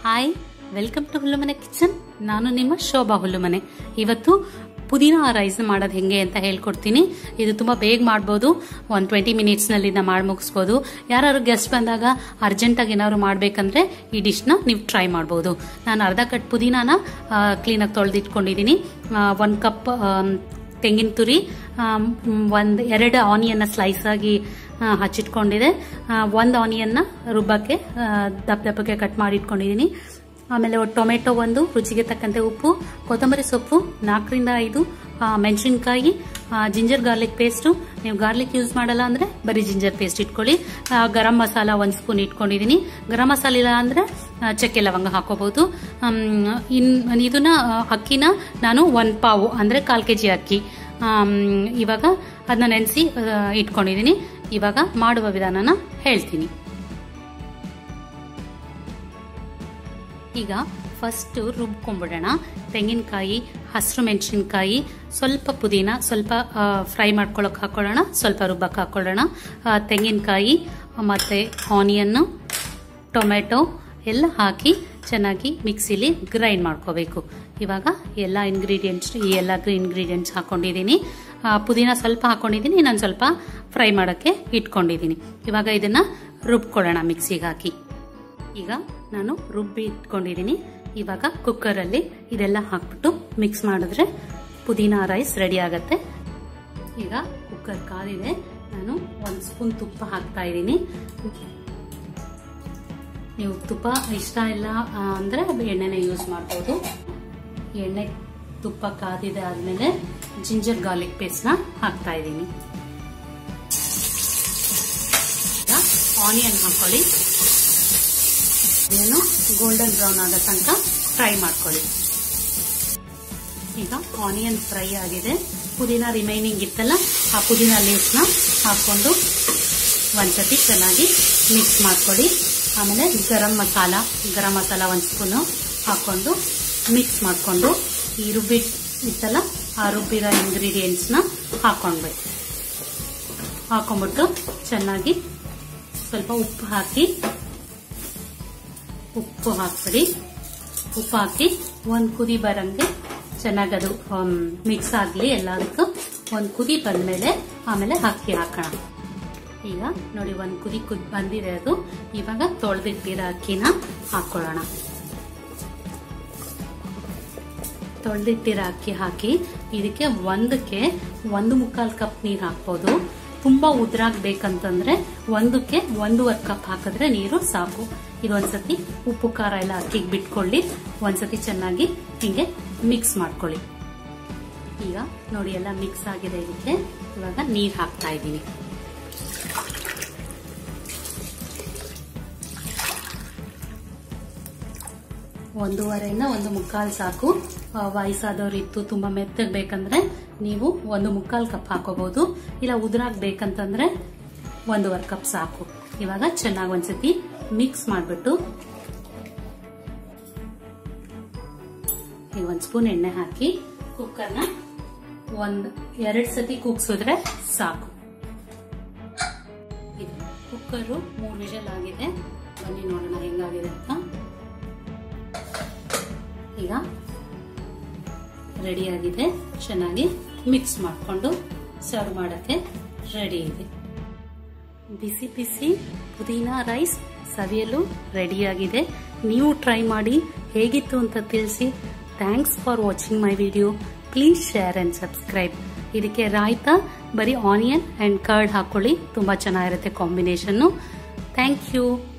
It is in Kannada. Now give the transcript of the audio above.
hi welcome to Hullumane kitchen ನಾನು ನಿಮ್ಮ ಶೋಭಾ ಹುಲ್ಲುಮನೆ ಇವತ್ತು ಪುದೀನ ರೈಸ್ ಮಾಡೋದು ಹೆಂಗೆ ಅಂತ ಹೇಳ್ಕೊಡ್ತೀನಿ ಇದು ತುಂಬ ಬೇಗ ಮಾಡ್ಬೋದು ಒಂದು ಟ್ವೆಂಟಿ ಮಿನಿಟ್ಸ್ನಲ್ಲಿ ಇದನ್ನ ಮಾಡಿ ಮುಗಿಸ್ಬೋದು ಯಾರು ಗೆಸ್ಟ್ ಬಂದಾಗ ಅರ್ಜೆಂಟಾಗಿ ಏನಾದ್ರು ಮಾಡಬೇಕಂದ್ರೆ ಈ ಡಿಶ್ನ ನೀವು ಟ್ರೈ ಮಾಡ್ಬೋದು ನಾನು ಅರ್ಧ ಕಟ್ ಪುದೀನಾನ ಕ್ಲೀನಾಗಿ ತೊಳೆದಿಟ್ಕೊಂಡಿದ್ದೀನಿ ಒಂದು ಕಪ್ ತೆಂಗಿನ ತುರಿ ಒಂದು ಎರಡು ಆನಿಯನ್ನ ಸ್ಲೈಸ್ ಆಗಿ ಆ, ಹಚ್ಚಿಟ್ಕೊಂಡಿದೆ ಒಂದು ಆನಿಯನ್ನ ರುಬ್ಬಕ್ಕೆ ಆ, ದಪ್ಪ ದಪ್ಪಕ್ಕೆ ಕಟ್ ಮಾಡಿ ಇಟ್ಕೊಂಡಿದ್ದೀನಿ ಆಮೇಲೆ ಒಂದು ಟೊಮೆಟೊ ಒಂದು ರುಚಿಗೆ ತಕ್ಕಂತೆ ಉಪ್ಪು ಕೊತ್ತಂಬರಿ ಸೊಪ್ಪು ನಾಲ್ಕರಿಂದ ಐದು ಆ, ಮೆಣಸಿನ್ಕಾಯಿ ಆ, ಜಿಂಜರ್ ಗಾರ್ಲಿಕ್ ಪೇಸ್ಟು ನೀವು ಗಾರ್ಲಿಕ್ ಯೂಸ್ ಮಾಡಲ್ಲ ಅಂದ್ರೆ ಬರೀ ಜಿಂಜರ್ ಪೇಸ್ಟ್ ಇಟ್ಕೊಳ್ಳಿ ಆ, ಗರಂ ಮಸಾಲ ಒಂದು ಸ್ಪೂನ್ ಇಟ್ಕೊಂಡಿದ್ದೀನಿ ಗರಂ ಮಸಾಲ ಇಲ್ಲ ಅಂದ್ರೆ ಆ, ಚಕ್ಕೆ ಲವಂಗ ಹಾಕೋಬಹುದು ಆಮ್, ಇನ್ ಇದನ್ನ ಆ, ಅಕ್ಕಿನ ನಾನು ಒಂದು ಪಾವು ಅಂದ್ರೆ ಕಾಲ್ ಕೆ ಜಿ ಅಕ್ಕಿ ಆಮ್, ಇವಾಗ ಅದನ್ನ ನೆನೆಸಿ ಇಟ್ಕೊಂಡಿದ್ದೀನಿ ಇವಾಗ ಮಾಡುವ ವಿಧಾನನ ಹೇಳ್ತೀನಿ ಈಗ ಫಸ್ಟ್ ರುಬ್ಕೊಂಡ್ಬಿಡೋಣ ತೆಂಗಿನಕಾಯಿ ಹಸಿರು ಮೆಣಸಿನ್ಕಾಯಿ ಸ್ವಲ್ಪ ಪುದೀನ ಸ್ವಲ್ಪ ಫ್ರೈ ಮಾಡ್ಕೊಳಕ್ ಹಾಕೊಳ್ಳೋಣ ಸ್ವಲ್ಪ ರುಬ್ಬಕ್ಕೆ ಹಾಕೊಳ್ಳೋಣ ಆ, ತೆಂಗಿನಕಾಯಿ ಮತ್ತೆ ಆನಿಯನ್ನು ಟೊಮೆಟೊ ಎಲ್ಲ ಹಾಕಿ ಚೆನ್ನಾಗಿ ಮಿಕ್ಸಿಲಿ ಗ್ರೈಂಡ್ ಮಾಡ್ಕೋಬೇಕು ಇವಾಗ ಎಲ್ಲ ಇಂಗ್ರೀಡಿಯೆಂಟ್ಸ್ ಈ ಎಲ್ಲ ಇಂಗ್ರೀಡಿಯೆಂಟ್ಸ್ ಹಾಕೊಂಡಿದ್ದೀನಿ ಆ, ಪುದೀನ ಸ್ವಲ್ಪ ಹಾಕೊಂಡಿದ್ದೀನಿ ನಾನು ಸ್ವಲ್ಪ ಫ್ರೈ ಮಾಡೋಕ್ಕೆ ಇಟ್ಕೊಂಡಿದ್ದೀನಿ ಇವಾಗ ಇದನ್ನ ರುಬ್ಕೊಳ್ಳೋಣ ಮಿಕ್ಸಿಗೆ ಹಾಕಿ ಈಗ ನಾನು ರುಬ್ಬಿ ಇಟ್ಕೊಂಡಿದ್ದೀನಿ ಇವಾಗ ಕುಕ್ಕರಲ್ಲಿ ಇದೆಲ್ಲ ಹಾಕ್ಬಿಟ್ಟು ಮಿಕ್ಸ್ ಮಾಡಿದ್ರೆ ಪುದೀನ ರೈಸ್ ರೆಡಿ ಆಗತ್ತೆ ಈಗ ಕುಕ್ಕರ್ ಕಾದಿದೆ ನಾನು ಒಂದು ಸ್ಪೂನ್ ತುಪ್ಪ ಹಾಕ್ತಾ ಇದ್ದೀನಿ ನೀವು ತುಪ್ಪ ಇಷ್ಟ ಇಲ್ಲ ಆ, ಅಂದ್ರೆ ಎಣ್ಣೆನ ಯೂಸ್ ಮಾಡ್ಬೋದು ಎಣ್ಣೆ ತುಪ್ಪ ಕಾದಿದೆ ಆದ್ಮೇಲೆ ಜಿಂಜರ್ ಗಾರ್ಲಿಕ್ ಪೇಸ್ಟ್ನ ಹಾಕ್ತಾ ಇದ್ದೀನಿ ಈಗ ಆನಿಯನ್ ಹಾಕೊಳ್ಳಿ ಏನು ಗೋಲ್ಡನ್ ಬ್ರೌನ್ ಆಗೋ ತನಕ ಫ್ರೈ ಮಾಡ್ಕೊಳ್ಳಿ ಈಗ ಆನಿಯನ್ ಫ್ರೈ ಆಗಿದೆ ಪುದೀನ ರಿಮೈನಿಂಗ್ ಇತ್ತಲ್ಲ ಆ ಪುದೀನ ಲೀವ್ಸ್ನ ಹಾಕೊಂಡು ಒಂದ್ಸತಿ ಚೆನ್ನಾಗಿ ಮಿಕ್ಸ್ ಮಾಡ್ಕೊಳ್ಳಿ ಆಮೇಲೆ ಗರಂ ಮಸಾಲ ಗರಂ ಮಸಾಲ ಒಂದು ಸ್ಪೂನು ಹಾಕೊಂಡು ಮಿಕ್ಸ್ ಮಾಡಿಕೊಂಡು ಈ ರುಬ್ಬಿ ಇತ್ತಲ್ಲ ಆ ರುಬ್ಬಿರೋ ಇಂಗ್ರೀಡಿಯೆಂಟ್ಸ್ನ ಹಾಕೊಂಡ್ಬೇಕು ಹಾಕೊಂಡ್ಬಿಟ್ಟು ಚೆನ್ನಾಗಿ ಸ್ವಲ್ಪ ಉಪ್ಪು ಹಾಕಿ ಉಪ್ಪು ಹಾಕ್ಬಿಡಿ ಉಪ್ಪು ಹಾಕಿ ಒಂದು ಕುದಿ ಬರಂಗೆ ಚೆನ್ನಾಗಿ ಅದು ಮಿಕ್ಸ್ ಆಗಲಿ ಎಲ್ಲದಕ್ಕೂ ಒಂದು ಕುದಿ ಬಂದ್ಮೇಲೆ ಆಮೇಲೆ ಅಕ್ಕಿ ಹಾಕೋಣ ಈಗ ನೋಡಿ ಒಂದು ಕುದಿ ಕುದ್ ಬಂದಿದೆ ಅದು ಇವಾಗ ತೊಳೆದಿಟ್ಟಿರೋ ಅಕ್ಕಿನ ಹಾಕೊಳ್ಳೋಣ ತೊಳೆದಿಟ್ಟಿರೋ ಅಕ್ಕಿ ಹಾಕಿ ಇದಕ್ಕೆ ಒಂದಕ್ಕೆ ಒಂದು ಮುಕ್ಕಾಲು ಕಪ್ ನೀರು ಹಾಕ್ಬೋದು ತುಂಬಾ ಉದ್ರಾಗ್ಬೇಕಂತಂದ್ರೆ ಒಂದಕ್ಕೆ ಒಂದೂವರೆ ಕಪ್ ಹಾಕಿದ್ರೆ ನೀರು ಸಾಕು ಇದೊಂದ್ಸತಿ ಉಪ್ಪು ಖಾರ ಎಲ್ಲ ಅಕ್ಕಿಗೆ ಬಿಟ್ಕೊಳ್ಳಿ ಒಂದ್ಸತಿ ಚೆನ್ನಾಗಿ ಹಿಂಗೆ ಮಿಕ್ಸ್ ಮಾಡ್ಕೊಳ್ಳಿ ಈಗ ನೋಡಿ ಎಲ್ಲ ಮಿಕ್ಸ್ ಆಗಿದೆ ಇದಕ್ಕೆ ಇವಾಗ ನೀರು ಹಾಕ್ತಾ ಇದ್ದೀನಿ ಒಂದೂವರೆಯಿಂದ ಒಂದು ಮುಕ್ಕಾಲು ಸಾಕು ಆ, ವಯಸ್ಸಾದವ್ರು ಇತ್ತು ತುಂಬಾ ಮೆತ್ತಗ್ ಬೇಕಂದ್ರೆ ನೀವು ಒಂದು ಮುಕ್ಕಾಲು ಕಪ್ ಹಾಕೋಬಹುದು ಇಲ್ಲ ಉದ್ರಾಗ್ ಬೇಕಂತಂದ್ರೆ ಒಂದೂವರೆ ಕಪ್ ಸಾಕು ಇವಾಗ ಚೆನ್ನಾಗಿ ಒಂದ್ಸತಿ ಮಿಕ್ಸ್ ಮಾಡ್ಬಿಟ್ಟು ಈಗ ಒಂದ್ ಸ್ಪೂನ್ ಎಣ್ಣೆ ಹಾಕಿ ಕುಕ್ಕರ್ನ ಒಂದ್ ಎರಡ್ ಸತಿ ಕೂಗ್ಸಿದ್ರೆ ಸಾಕು ಕುಕ್ಕರು ಮೂರು ವಿಷಲ್ ಆಗಿದೆ ಬನ್ನಿ ನೋಡೋಣ ಹೆಂಗಾಗಿದೆ ಅಂತ ಈಗ ರೆಡಿ ಆಗಿದೆ ಚೆನ್ನಾಗಿ ಮಿಕ್ಸ್ ಮಾಡಿಕೊಂಡು ಸರ್ವ್ ಮಾಡೋಕ್ಕೆ ರೆಡಿ ಇದೆ ಬಿಸಿ ಬಿಸಿ ಪುದೀನ ರೈಸ್ ಸವಿಯಲು ರೆಡಿಯಾಗಿದೆ ನೀವು ಟ್ರೈ ಮಾಡಿ ಹೇಗಿತ್ತು ಅಂತ ತಿಳಿಸಿ thanks for watching my video please share and subscribe ಇದಕ್ಕೆ ರಾಯ್ತಾ ಬರೀ ಆನಿಯನ್ ಅಂಡ್ ಕರ್ಡ್ ಹಾಕೊಳ್ಳಿ ತುಂಬ ಚೆನ್ನಾಗಿರುತ್ತೆ ಕಾಂಬಿನೇಷನ್ನು ಥ್ಯಾಂಕ್ ಯು